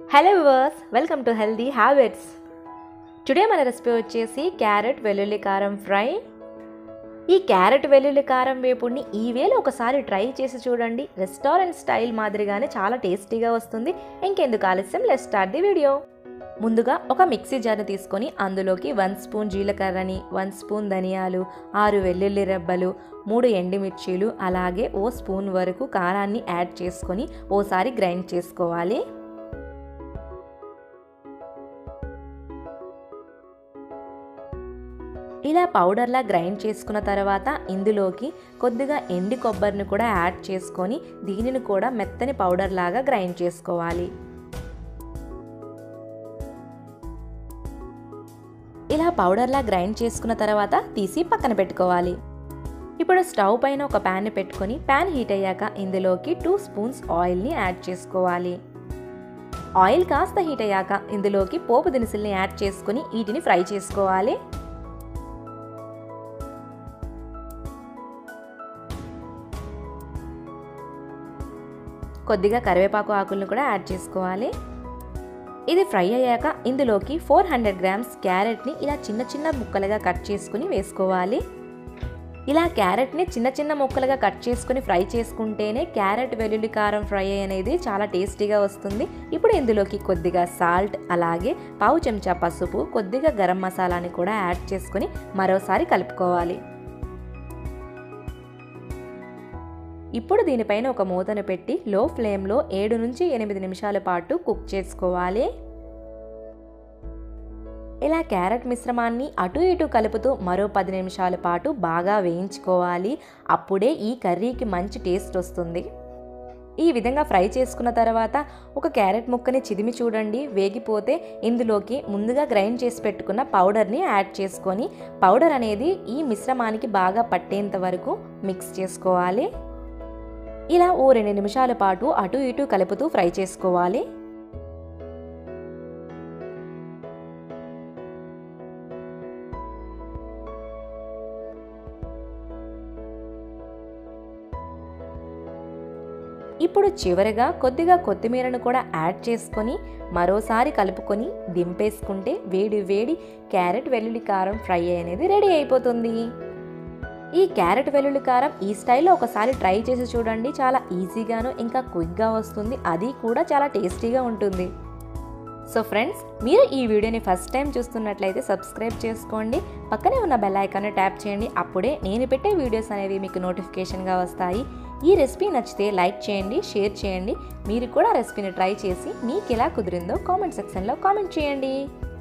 hello viewers welcome to healthy habits today మన recipe వచ్చేసి carrot వెల్లుల్లి కారం ఫ్రై ఈ క్యారెట్ వెల్లుల్లి కారం వేపుడిని ఈ వేలో ఒకసారి ట్రై చేసి చూడండి రెస్టారెంట్ స్టైల్ మాదిరిగానే చాలా టేస్టీగా వస్తుంది ఇంకెందుకు ఆలస్యం లెట్ స్టార్ట్ ది వీడియో ముందుగా ఒక మిక్సీ జార్ని తీసుకొని అందులోకి వన్ స్పూన్ జీలకర్రని వన్ స్పూన్ ధనియాలు ఆరు వెల్లుల్లి రెబ్బలు మూడు ఎండుమిర్చీలు అలాగే ఓ స్పూన్ వరకు కారాన్ని యాడ్ చేసుకొని ఓసారి గ్రైండ్ చేసుకోవాలి ఇలా పౌడర్లా గ్రైండ్ చేసుకున్న తర్వాత ఇందులోకి కొద్దిగా ఎండి కొబ్బరిని కూడా యాడ్ చేసుకొని దీనిని కూడా మెత్తని పౌడర్ లాగా గ్రైండ్ చేసుకోవాలి ఇలా పౌడర్లా గ్రైండ్ చేసుకున్న తర్వాత తీసి పక్కన పెట్టుకోవాలి ఇప్పుడు స్టవ్ పైన ఒక ప్యాన్ పెట్టుకొని ప్యాన్ హీట్ అయ్యాక ఇందులోకి టూ స్పూన్స్ ఆయిల్ని యాడ్ చేసుకోవాలి ఆయిల్ కాస్త హీట్ అయ్యాక ఇందులోకి పోపు దినుసుల్ని యాడ్ చేసుకొని వీటిని ఫ్రై చేసుకోవాలి కొద్దిగా కరివేపాకు ఆకులను కూడా యాడ్ చేసుకోవాలి ఇది ఫ్రై అయ్యాక ఇందులోకి ఫోర్ హండ్రెడ్ గ్రామ్స్ క్యారెట్ని ఇలా చిన్న చిన్న ముక్కలుగా కట్ చేసుకుని వేసుకోవాలి ఇలా క్యారెట్ని చిన్న చిన్న ముక్కలుగా కట్ చేసుకుని ఫ్రై చేసుకుంటేనే క్యారెట్ వెల్లుల్లి కారం ఫ్రై అనేది చాలా టేస్టీగా వస్తుంది ఇప్పుడు ఇందులోకి కొద్దిగా సాల్ట్ అలాగే పావు చెంచా పసుపు కొద్దిగా గరం మసాలాని కూడా యాడ్ చేసుకుని మరోసారి కలుపుకోవాలి ఇప్పుడు దీనిపైన ఒక మూతను పెట్టి లో ఫ్లేమ్లో ఏడు నుంచి ఎనిమిది నిమిషాల పాటు కుక్ చేసుకోవాలి ఇలా క్యారెట్ మిశ్రమాన్ని అటు ఇటు కలుపుతూ మరో పది నిమిషాల పాటు బాగా వేయించుకోవాలి అప్పుడే ఈ కర్రీకి మంచి టేస్ట్ వస్తుంది ఈ విధంగా ఫ్రై చేసుకున్న తర్వాత ఒక క్యారెట్ ముక్కని చిదిమి చూడండి వేగిపోతే ఇందులోకి ముందుగా గ్రైండ్ చేసి పెట్టుకున్న పౌడర్ని యాడ్ చేసుకొని పౌడర్ అనేది ఈ మిశ్రమానికి బాగా పట్టేంత వరకు మిక్స్ చేసుకోవాలి ఇలా ఓ రెండు నిమిషాల పాటు అటు ఇటు కలుపుతూ ఫ్రై చేసుకోవాలి ఇప్పుడు చివరిగా కొద్దిగా కొత్తిమీరను కూడా యాడ్ చేసుకొని మరోసారి కలుపుకొని దింపేసుకుంటే వేడి వేడి క్యారెట్ వెల్లుల్లి కారం ఫ్రై అనేది రెడీ అయిపోతుంది ఈ క్యారెట్ వెల్లుల్లి కారం ఈ స్టైల్లో ఒకసారి ట్రై చేసి చూడండి చాలా ఈజీగాను ఇంకా క్విక్గా వస్తుంది అది కూడా చాలా టేస్టీగా ఉంటుంది సో ఫ్రెండ్స్ మీరు ఈ వీడియోని ఫస్ట్ టైం చూస్తున్నట్లయితే సబ్స్క్రైబ్ చేసుకోండి పక్కనే ఉన్న బెల్ ఐకాన్ని ట్యాప్ చేయండి అప్పుడే నేను పెట్టే వీడియోస్ అనేవి మీకు నోటిఫికేషన్గా వస్తాయి ఈ రెసిపీ నచ్చితే లైక్ చేయండి షేర్ చేయండి మీరు కూడా రెసిపీని ట్రై చేసి మీకు ఎలా కుదిరిందో కామెంట్ సెక్షన్లో కామెంట్ చేయండి